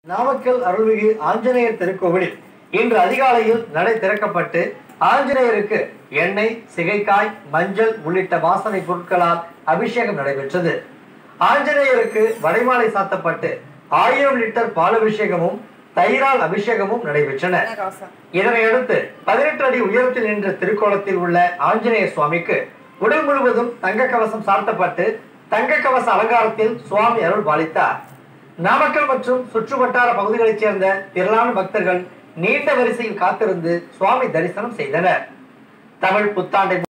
நாமக்கல் அருள்மிகு ஆஞ்சநேயர் திருக்கோவிலில் இன்று அதிகாலையில் நடை திறக்கப்பட்டு ஆஞ்சநேயருக்கு எண்ணெய் சிகைக்காய் மஞ்சள் உள்ளிட்ட வாசனை பொருட்களால் அபிஷேகம் நடைபெற்றது ஆஞ்சநேயருக்கு வடைமாலை சாத்தப்பட்டு ஆயிரம் லிட்டர் பால் அபிஷேகமும் தயிரால் அபிஷேகமும் நடைபெற்றன இதனையடுத்து பதினெட்டு அடி உயரத்தில் நின்ற திருக்கோலத்தில் உள்ள ஆஞ்சநேயர் சுவாமிக்கு உடல் முழுவதும் தங்க கவசம் சாத்தப்பட்டு தங்க கவச அலங்காரத்தில் சுவாமி அருள் பாலித்தார் நாமக்கல் மற்றும் சுற்றுவட்டார பகுதிகளைச் சேர்ந்த திரளான பக்தர்கள் நீண்ட வரிசையில் காத்திருந்து சுவாமி தரிசனம் செய்தனர் தமிழ் புத்தாண்டை